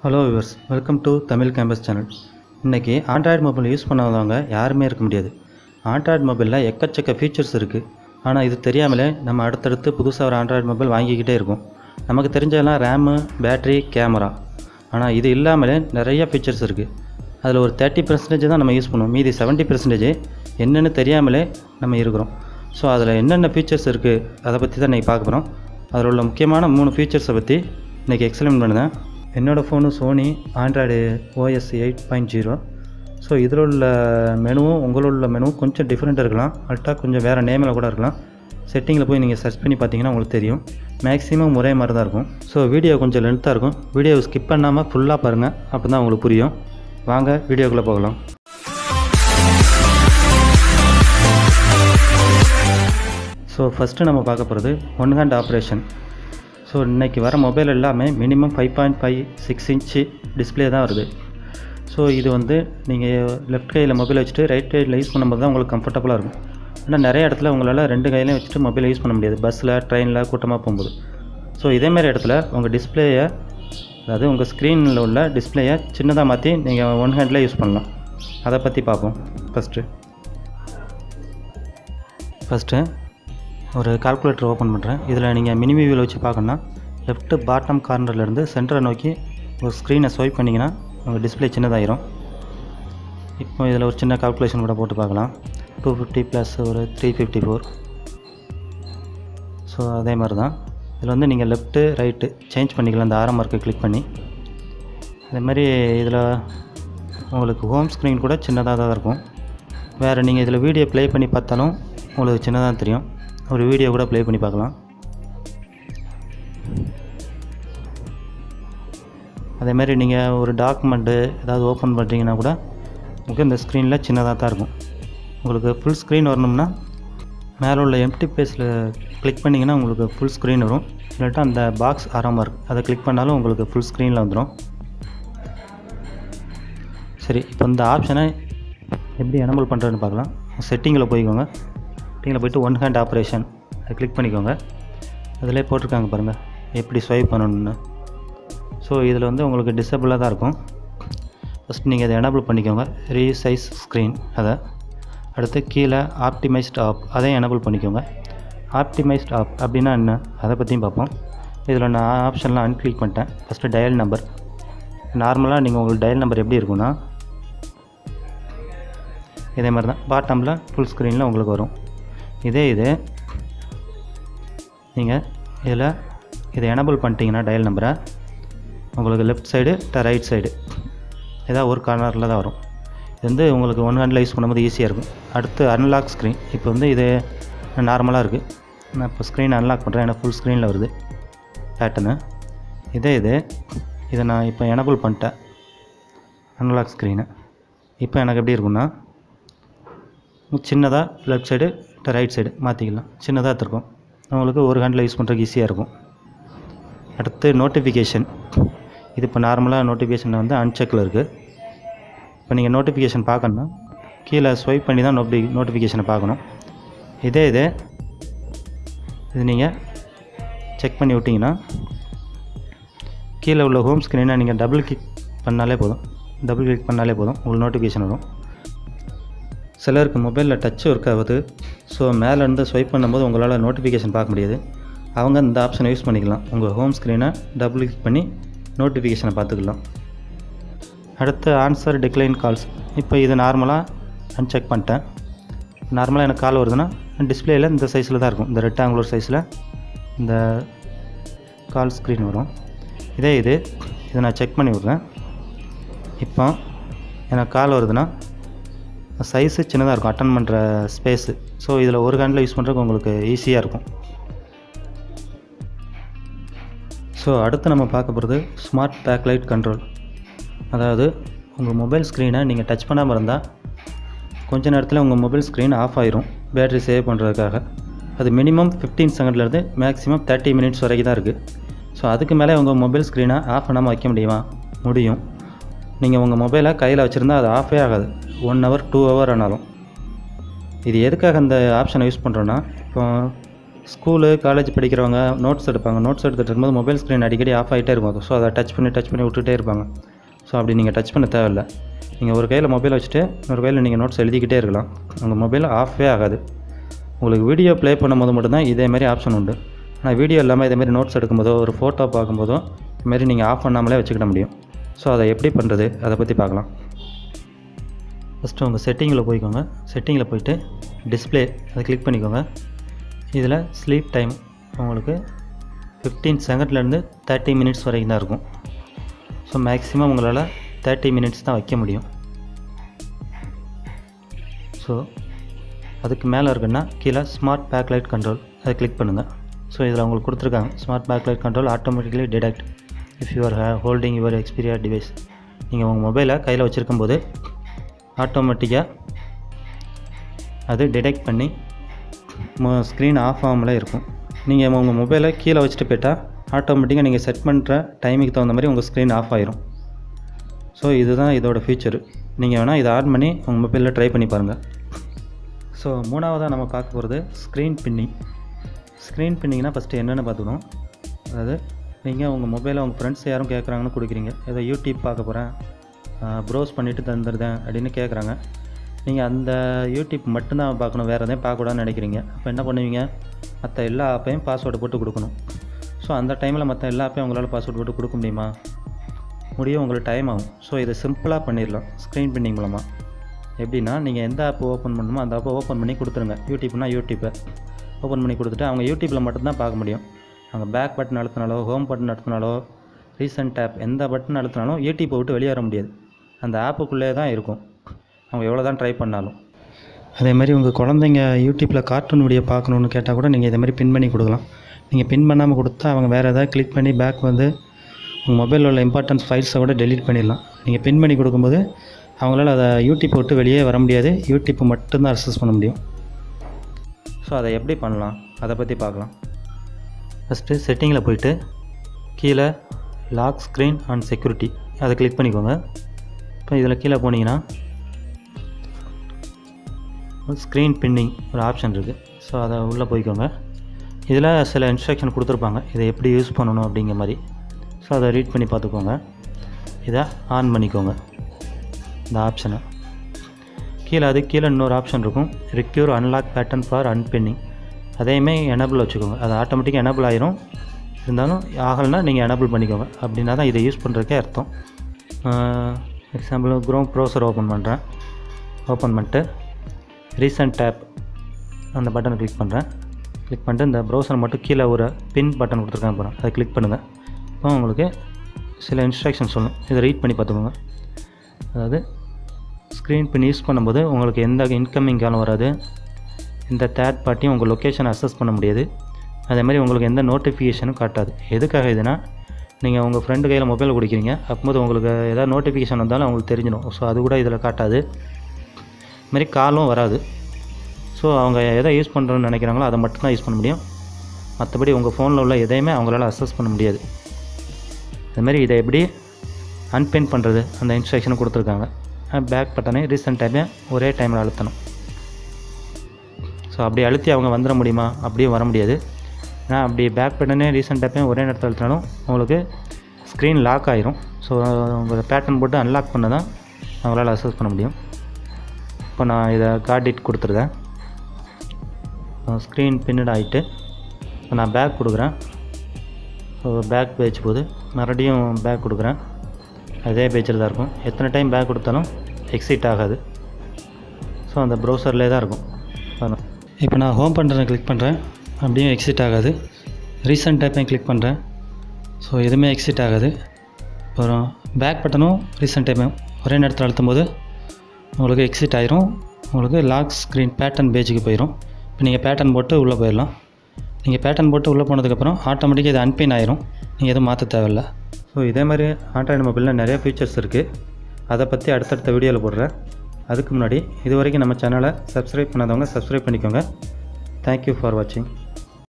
hello viewers welcome to Tamil campus channel இன்றைக்கி Android mobile use பண்ணாதவங்க யாருமே இருக்க முடியாது ஆண்ட்ராய்டு மொபைலில் எக்கச்சக்க ஃபீச்சர்ஸ் இருக்குது ஆனால் இது தெரியாமலே நம்ம அடுத்தடுத்து புதுசாக ஒரு ஆண்ட்ராய்டு மொபைல் வாங்கிக்கிட்டே இருக்கோம் நமக்கு தெரிஞ்சதெல்லாம் ரேமு பேட்ரி கேமரா ஆனால் இது இல்லாமலே நிறைய ஃபீச்சர்ஸ் இருக்குது அதில் ஒரு தேர்ட்டி பர்சன்டேஜ் தான் நம்ம யூஸ் பண்ணுவோம் மீதி செவன்ட்டி பர்சன்டேஜ் என்னென்னு தெரியாமலே நம்ம இருக்கிறோம் ஸோ அதில் என்னென்ன ஃபீச்சர்ஸ் இருக்குது அதை பற்றி தான் இன்றைக்கி பார்க்க போகிறோம் அதில் உள்ள முக்கியமான மூணு ஃபீச்சர்ஸை பற்றி இன்றைக்கி எக்ஸ்பிளைன் பண்ணுறேன் என்னோடய phone Sony Android OS eight point zero so இதில் உள்ள மெனுவும் உங்களோட உள்ள மெனுவும் கொஞ்சம் டிஃப்ரெண்ட்டாக இருக்கலாம் அல்ட்டா கொஞ்சம் வேறு நேமில் கூட இருக்கலாம் செட்டிங்கில் போய் நீங்கள் சர்ச் பண்ணி பார்த்தீங்கன்னா உங்களுக்கு தெரியும் மேக்ஸிமம் ஒரே மாதிரி தான் இருக்கும் ஸோ வீடியோ கொஞ்சம் லென்த்தாக இருக்கும் வீடியோ ஸ்கிப் பண்ணாமல் ஃபுல்லாக பாருங்கள் அப்போ தான் உங்களுக்கு புரியும் வாங்க வீடியோக்குள்ளே போகலாம் ஸோ ஃபஸ்ட்டு நம்ம பார்க்க போகிறது ஒன் ஹேண்ட் ஆப்ரேஷன் ஸோ இன்றைக்கி வர மொபைல் எல்லாமே minimum five point five six inch display தான் வருது ஸோ இது வந்து நீங்கள் லெஃப்ட் கையில் மொபைல் வச்சுட்டு ரைட் கையில் யூஸ் பண்ணும்போது தான் உங்களுக்கு கம்ஃபர்டபுளாக இருக்கும் ஆனால் நிறைய இடத்துல உங்களால் ரெண்டு கையிலையும் வச்சுட்டு மொபைலை யூஸ் பண்ண முடியாது பஸ்ஸில் ட்ரெயினில் கூட்டமாக போகும்போது ஸோ இதேமாரி இடத்துல உங்கள் டிஸ்பிளேயை அதாவது உங்கள் ஸ்க்ரீனில் உள்ள டிஸ்பிளேயை சின்னதாக மாற்றி நீங்கள் ஒன் ஹேண்டில் யூஸ் பண்ணலாம் அதை பற்றி பார்ப்போம் ஃபஸ்ட்டு ஃபஸ்ட்டு ஒரு கால்குலேட்டர் ஓப்பன் பண்ணுறேன் இதில் நீங்கள் மினி வியூவில் வச்சு பார்க்கணுன்னா லெஃப்ட்டு பாட்டம் கார்னர்லேருந்து சென்டரை நோக்கி ஒரு ஸ்க்ரீனை ஸ்வைப் பண்ணிங்கன்னா உங்கள் டிஸ்பிளே சின்னதாயிரும் இப்போ இதில் ஒரு சின்ன கால்குலேஷன் கூட போட்டு பார்க்கலாம் டூ ஃபிஃப்டி ப்ளஸ் ஒரு த்ரீ ஃபிஃப்டி ஃபோர் ஸோ அதே மாதிரி தான் இதில் வந்து நீங்கள் லெஃப்ட்டு ரைட்டு சேஞ்ச் பண்ணிக்கலாம் இந்த ஆரம் மார்க்கை கிளிக் பண்ணி அதே மாதிரி இதில் உங்களுக்கு ஹோம் ஸ்க்ரீன் கூட சின்னதாக தான் இருக்கும் வேறு நீங்கள் இதில் வீடியோ ப்ளே பண்ணி பார்த்தாலும் உங்களுக்கு சின்னதாக தெரியும் ஒரு வீடியோ கூட ப்ளே பண்ணி பார்க்கலாம் அதேமாதிரி நீங்கள் ஒரு டாக்குமெண்ட்டு ஏதாவது ஓப்பன் பண்ணுறீங்கன்னா கூட உங்களுக்கு இந்த ஸ்க்ரீனில் சின்னதாக தான் இருக்கும் உங்களுக்கு ஃபுல் ஸ்க்ரீன் வரணும்னா மேலே உள்ள எம்டி பேஸில் கிளிக் பண்ணிங்கன்னா உங்களுக்கு ஃபுல் ஸ்க்ரீன் வரும் இல்லாட்டா அந்த பாக்ஸ் ஆரமாக இருக்குது அதை கிளிக் பண்ணாலும் உங்களுக்கு ஃபுல் ஸ்க்ரீனில் வந்துடும் சரி இப்போ இந்த ஆப்ஷனை எப்படி எனபிள் பண்ணுறதுன்னு பார்க்கலாம் செட்டிங்கில் போய்க்கோங்க செட்டிங்கில் போய்ட்டு ஒன் ஹேண்ட் ஆப்ரேஷன் அதை கிளிக் பண்ணிக்கோங்க அதிலே போட்டிருக்காங்க பாருங்கள் எப்படி ஸ்வைப் பண்ணணுன்னு ஸோ இதில் வந்து உங்களுக்கு டிசபிளாக தான் இருக்கும் ஃபஸ்ட் நீங்கள் அதை எனபிள் பண்ணிக்கோங்க ரீசைஸ் ஸ்க்ரீன் அதை அடுத்து கீழே ஆப்டிமைஸ்ட் ஆப் அதையும் எனபிள் பண்ணிக்கோங்க ஆப்டிமைஸ்ட் ஆப் அப்படின்னா என்ன அதை பற்றியும் பார்ப்போம் இதில் நான் ஆப்ஷன்லாம் அன்கிளிக் பண்ணிட்டேன் ஃபஸ்ட்டு டயல் நம்பர் நார்மலாக நீங்கள் உங்களுக்கு டயல் நம்பர் எப்படி இருக்குன்னா இதே மாதிரி தான் பாட்டமில் ஃபுல் ஸ்க்ரீனில் உங்களுக்கு வரும் இதே இது நீங்கள் இதில் இதை எனபிள் பண்ணிட்டீங்கன்னா டயல் நம்பரை உங்களுக்கு லெஃப்ட் சைடு ரைட் சைடு ஏதாவது ஒரு கார்னரில் தான் வரும் இது வந்து உங்களுக்கு ஒன் ஹேண்டில் யூஸ் பண்ணும்போது ஈஸியாக இருக்கும் அடுத்து அன்லாக் ஸ்க்ரீன் இப்போ வந்து இது நார்மலாக இருக்குது நான் இப்போ ஸ்க்ரீன் அன்லாக் பண்ணுறேன் ஏன்னா ஃபுல் ஸ்க்ரீனில் வருது பேட்டர்னு இதே இது இதை நான் இப்போ எனபிள் பண்ணிட்டேன் அன்லாக் ஸ்க்ரீனு இப்போ எனக்கு எப்படி இருக்குன்னா சின்னதாக லெஃப்ட் சைடு ரைட் சைடு மாற்றிக்கலாம் சின்னதாக இருக்கும் உங்களுக்கு ஒரு ஹேண்டில் யூஸ் பண்ணுறதுக்கு ஈஸியாக இருக்கும் அடுத்து நோட்டிஃபிகேஷன் இது இப்போ நார்மலாக நோட்டிஃபிகேஷன் வந்து அன்செக்கில் இருக்குது இப்போ நீங்கள் நோட்டிஃபிகேஷன் பார்க்கணுன்னா கீழே ஸ்வைப் பண்ணி தான் நோட்டி நோட்டிஃபிகேஷனை பார்க்கணும் இதே இது இது நீங்கள் செக் பண்ணி விட்டிங்கன்னா கீழே உள்ள ஹோம் ஸ்க்ரீனை நீங்கள் டபுள் கிளிக் பண்ணாலே போதும் டபுள் கிளிக் பண்ணாலே போதும் உங்களுக்கு நோட்டிஃபிகேஷன் வரும் சிலருக்கு மொபைலில் டச் ஒர்க் ஆகுது ஸோ மேலேருந்து ஸ்வைப் பண்ணும்போது உங்களால் நோட்டிஃபிகேஷன் பார்க்க முடியாது அவங்க இந்த ஆப்ஷனை யூஸ் பண்ணிக்கலாம் உங்கள் ஹோம் ஸ்க்ரீனை டபுள் கிளிக் பண்ணி நோட்டிஃபிகேஷனை பார்த்துக்கலாம் அடுத்து ஆன்சர் டிக்ளைன் கால்ஸ் இப்போ இது நார்மலாக அன்செக் பண்ணிட்டேன் நார்மலாக எனக்கு கால் வருதுன்னா டிஸ்பிளேயில் இந்த சைஸில் தான் இருக்கும் இந்த ரெக்டாங்குலர் சைஸில் இந்த கால் ஸ்க்ரீன் வரும் இதே இது இதை நான் செக் பண்ணி விட்றேன் இப்போ எனக்கு கால் வருதுன்னா சைஸு சின்னதாக இருக்கும் அட்டன் பண்ணுற ஸ்பேஸு ஸோ இதில் ஒரு ஹேண்டில் யூஸ் பண்ணுறதுக்கு உங்களுக்கு ஈஸியாக இருக்கும் ஸோ அடுத்து நம்ம பார்க்க போகிறது ஸ்மார்ட் பேக்லைட் கண்ட்ரோல் அதாவது உங்கள் மொபைல் ஸ்க்ரீனை நீங்கள் டச் பண்ணாமல் இருந்தால் கொஞ்ச நேரத்தில் உங்கள் மொபைல் ஸ்க்ரீன் ஆஃப் ஆயிரும் பேட்ரி சேவ் பண்ணுறதுக்காக அது மினிமம் ஃபிஃப்டீன் செகண்ட்லேருந்து மேக்ஸிமம் தேர்ட்டி மினிட்ஸ் வரைக்கும் தான் இருக்குது ஸோ அதுக்கு மேலே உங்கள் மொபைல் ஸ்க்ரீனை ஆஃப் பண்ணாமல் வைக்க முடியுமா முடியும் நீங்கள் உங்கள் மொபைலை கையில் வச்சுருந்தா அது ஆஃபே ஆகாது ஒன் ஹவர் டூ ஹவர் ஆனாலும் இது எதுக்காக அந்த ஆப்ஷனை யூஸ் பண்ணுறோன்னா இப்போ ஸ்கூலு காலேஜ் படிக்கிறவங்க நோட்ஸ் எடுப்பாங்க நோட்ஸ் எடுத்துகிட்டு இருக்கும்போது மொபைல் ஸ்க்ரீன் அடிக்கடி ஆஃப் ஆகிட்டே இருக்கும் ஸோ அதை டச் பண்ணி டச் பண்ணி விட்டுட்டே இருப்பாங்க ஸோ அப்படி நீங்கள் டச் பண்ண தேவையில்ல நீங்கள் ஒரு கையில் மொபைல் வச்சுட்டு ஒரு கையில் நீங்கள் நோட்ஸ் எழுதிக்கிட்டே இருக்கலாம் உங்கள் மொபைல் ஆஃபே ஆகாது உங்களுக்கு வீடியோ ப்ளே பண்ணும்போது மட்டும்தான் இதே மாதிரி ஆப்ஷன் உண்டு ஆனால் வீடியோ இல்லாமல் இதே மாதிரி நோட்ஸ் எடுக்கும்போதோ ஒரு ஃபோட்டோ பார்க்கும்போதோ இதுமாரி நீங்கள் ஆஃப் பண்ணாமலே வச்சுக்கிட முடியும் ஸோ அதை எப்படி பண்ணுறது அதை பற்றி பார்க்கலாம் ஃபஸ்ட்டு உங்கள் செட்டிங்கில் போய்க்கோங்க செட்டிங்கில் போயிட்டு டிஸ்ப்ளே அதை கிளிக் பண்ணிக்கோங்க இதில் ஸ்லீப் டைம் உங்களுக்கு ஃபிஃப்டீன் செகண்ட்லேருந்து தேர்ட்டி மினிட்ஸ் வரைக்கும் தான் இருக்கும் ஸோ மேக்ஸிமம் உங்களால் தேர்ட்டி மினிட்ஸ் தான் வைக்க முடியும் ஸோ அதுக்கு மேலே இருக்குன்னா கீழே ஸ்மார்ட் பேக்லைட் கண்ட்ரோல் அதை கிளிக் பண்ணுங்கள் ஸோ இதில் உங்களுக்கு கொடுத்துருக்காங்க smart backlight control automatically detect if you're holding your Xperia device நீங்கள் உங்கள் மொபைலை கையில் வச்சுருக்கும்போது ஆட்டோமேட்டிக்காக அது டிடெக்ட் பண்ணி ஸ்க்ரீன் ஆஃப் ஆகாமலே இருக்கும் நீங்கள் உங்கள் மொபைலை கீழே வச்சுட்டு போயிட்டால் ஆட்டோமேட்டிக்காக நீங்கள் செட் பண்ணுற டைமுக்கு தகுந்த மாதிரி உங்கள் ஸ்க்ரீன் ஆஃப் ஆயிரும் ஸோ இதுதான் இதோட ஃபீச்சர் நீங்கள் வேணால் இதை ஆன் பண்ணி உங்கள் மொபைலில் ட்ரை பண்ணி பாருங்கள் ஸோ மூணாவதாக நம்ம பார்க்க போகிறது ஸ்க்ரீன் பின்னிங் ஸ்க்ரீன் பின்னிங்னா ஃபஸ்ட்டு என்னென்னு பார்த்துக்கணும் அதாவது நீங்கள் உங்கள் மொபைலை உங்கள் ஃப்ரெண்ட்ஸ் யாரும் கேட்குறாங்கன்னு கொடுக்குறீங்க ஏதோ யூடியூப் பார்க்க போகிறேன் ப்ரௌஸ் பண்ணிவிட்டு தந்துடுதேன் அப்படின்னு கேட்குறாங்க நீங்கள் அந்த யூடியூப் மட்டும்தான் பார்க்கணும் வேறு எதையும் பார்க்கக்கூடாதுன்னு நினைக்கிறீங்க அப்போ என்ன பண்ணுவீங்க மற்ற எல்லா ஆப்பையும் பாஸ்வேர்டு போட்டு கொடுக்கணும் ஸோ அந்த டைமில் மற்ற எல்லா ஆப்பையும் உங்களால் பாஸ்வேர்டு போட்டு கொடுக்க முடியுமா முடியும் உங்களுக்கு டைம் ஆகும் ஸோ இதை சிம்பிளாக பண்ணிடலாம் ஸ்க்ரீன் பின்னிங் மூலமாக எப்படின்னா நீங்கள் எந்த ஆப் ஓப்பன் பண்ணணுமோ அந்த ஆப்பை ஓப்பன் பண்ணி கொடுத்துருங்க யூடியூப்னா யூடியூப்பை ஓப்பன் பண்ணி கொடுத்துட்டு அவங்க யூடியூப்பில் மட்டும்தான் பார்க்க முடியும் அவங்க பேக் பட்டன் அழுத்தினாலோ ஹோம் பட்டன் அழுத்தினாலோ ரீசன்ட் ஆப் எந்த பட்டன் அழுத்தினாலும் யூடியூப்பை விட்டு வெளியே வர முடியாது அந்த ஆப்புக்குள்ளே தான் இருக்கும் அவங்க எவ்வளோ தான் ட்ரை பண்ணாலும் அதே மாதிரி உங்கள் குழந்தைங்க யூடியூப்பில் கார்ட்டூன் வீடியோ பார்க்கணுன்னு கேட்டால் கூட நீங்கள் இதே மாதிரி பின் பண்ணி கொடுக்கலாம் நீங்கள் பின் பண்ணாமல் கொடுத்தா அவங்க வேறு எதாவது கிளிக் பண்ணி பேக் வந்து உங்கள் மொபைலில் உள்ள இம்பார்ட்டன்ஸ் ஃபைல்ஸை கூட டெலீட் பண்ணிடலாம் நீங்கள் பின் பண்ணி கொடுக்கும்போது அவங்களால அதை யூடியூப் விட்டு வெளியே வர முடியாது யூடியூப் மட்டும்தான் அக்சஸ் பண்ண முடியும் ஸோ அதை எப்படி பண்ணலாம் அதை பற்றி பார்க்கலாம் ஃபஸ்ட்டு செட்டிங்கில் போயிட்டு கீழே லாக் ஸ்க்ரீன் அண்ட் செக்யூரிட்டி அதை கிளிக் பண்ணிக்கோங்க இப்போ இதில் கீழே போனீங்கன்னா ஸ்க்ரீன் பின்னிங் ஒரு ஆப்ஷன் இருக்குது ஸோ அதை உள்ளே போய்க்கோங்க இதில் சில இன்ஸ்ட்ரக்ஷன் கொடுத்துருப்பாங்க இதை எப்படி யூஸ் பண்ணணும் அப்படிங்கிற மாதிரி ஸோ அதை ரீட் பண்ணி பார்த்துக்கோங்க இதை ஆன் பண்ணிக்கோங்க இந்த ஆப்ஷனை கீழே அது கீழே இன்னொரு ஆப்ஷன் இருக்கும் require unlock pattern for unpinning அதையுமே எனபிள் வச்சுக்கோங்க அது ஆட்டோமேட்டிக்காக எனபிள் ஆயிரும் இருந்தாலும் ஆகலைன்னா நீங்கள் எனபிள் பண்ணிக்கோங்க அப்படின்னா தான் இதை யூஸ் பண்ணுறதுக்கே அர்த்தம் எக்ஸாம்பிள் க்ரோம் ப்ரௌசர் ஓப்பன் பண்ணுறேன் ஓப்பன் பண்ணிட்டு ரீசன்ட் டேப் அந்த பட்டனை கிளிக் பண்ணுறேன் கிளிக் பண்ணிட்டு இந்த ப்ரௌசர் மட்டும் கீழே ஒரு பின் பட்டன் கொடுத்துருக்காங்க பாருங்கள் அதை கிளிக் பண்ணுங்கள் இப்போ உங்களுக்கு சில இன்ஸ்ட்ரக்ஷன் சொல்லணும் இதை ரீட் பண்ணி பார்த்துக்கோங்க அதாவது ஸ்க்ரீன் பின் யூஸ் பண்ணும்போது உங்களுக்கு எந்த இன்கமிங் காலும் வராது இந்த தேர்ட் பார்ட்டியும் உங்கள் லொக்கேஷனை அசஸ் பண்ண முடியாது அதே மாதிரி உங்களுக்கு எந்த நோட்டிஃபிகேஷனும் காட்டாது எதுக்காக இதுனா நீங்கள் உங்கள் ஃப்ரெண்டு கையில் மொபைல் கொடுக்குறீங்க அப்போது உங்களுக்கு ஏதாவது நோட்டிஃபிகேஷன் வந்தாலும் அவங்களுக்கு தெரிஞ்சிடும் ஸோ அது கூட இதில் காட்டாது இதுமாரி காலும் வராது ஸோ அவங்க எதை யூஸ் பண்ணுறோன்னு நினைக்கிறாங்களோ அதை மட்டும்தான் யூஸ் பண்ண முடியும் மற்றபடி உங்கள் ஃபோனில் உள்ள எதையுமே அவங்களால அசஸ் பண்ண முடியாது அதுமாரி இதை எப்படி அன்பின் பண்ணுறது அந்த இன்ஸ்ட்ரக்ஷனை கொடுத்துருக்காங்க பேக் பட்டனை ரீசெண்ட் டைமே ஒரே டைமில் அழுத்தணும் ஸோ அப்படி அழுத்தி அவங்க வந்துட முடியுமா அப்படியும் வர முடியாது ஏன்னா அப்படி பேக் பட்டனே ரீசெண்ட் டைப்பையும் ஒரே நேரத்தில் அழுத்தினாலும் உங்களுக்கு ஸ்க்ரீன் லாக் ஆயிரும் ஸோ உங்கள் பேட்டர்ன் போட்டு அன்லாக் பண்ண தான் அவங்களால அசஸ் பண்ண முடியும் இப்போ நான் இதை கார்டிட் கொடுத்துருக்கேன் ஸ்க்ரீன் பின்னட் ஆகிட்டு இப்போ நான் பேக் கொடுக்குறேன் ஸோ பேக் பேஜ் போது மறுபடியும் பேக் கொடுக்குறேன் அதே பேஜில் தான் இருக்கும் எத்தனை டைம் பேக் கொடுத்தாலும் எக்ஸிட் ஆகாது ஸோ அந்த ப்ரௌசர்லேயே தான் இருக்கும் இப்போ நான் ஹோம் பட்டனை கிளிக் பண்ணுறேன் அப்படியும் எக்ஸிட் ஆகாது ரீசன்ட் டைப்பையும் கிளிக் பண்ணுறேன் ஸோ எதுவுமே எக்ஸிட் ஆகாது அப்புறம் பேக் பட்டனும் ரீசன்ட் டைப்பையும் ஒரே நேரத்தில் அழுத்தும் போது உங்களுக்கு எக்ஸிட் ஆயிரும் உங்களுக்கு லாக் ஸ்க்ரீன் பேட்டர்ன் பேஜுக்கு போயிடும் இப்போ நீங்கள் பேட்டர்ன் போட்டு உள்ளே போயிடலாம் நீங்கள் பேட்டர்ன் போட்டு உள்ளே போனதுக்கப்புறம் ஆட்டோமேட்டிக்காக இது அன்பின் ஆயிரும் நீங்கள் எதுவும் மாற்ற தேவையில்ல ஸோ இதே மாதிரி ஆண்ட்ராய்டு மொபைலில் நிறைய ஃபீச்சர்ஸ் இருக்குது அதை பற்றி அடுத்தடுத்த வீடியோவில் போடுறேன் அதுக்கு முன்னாடி இது வரைக்கும் நம்ம சேனலை சப்ஸ்கிரைப் பண்ணாதவங்க சப்ஸ்கிரைப் பண்ணிக்கோங்க தேங்க்யூ ஃபார் வாட்சிங்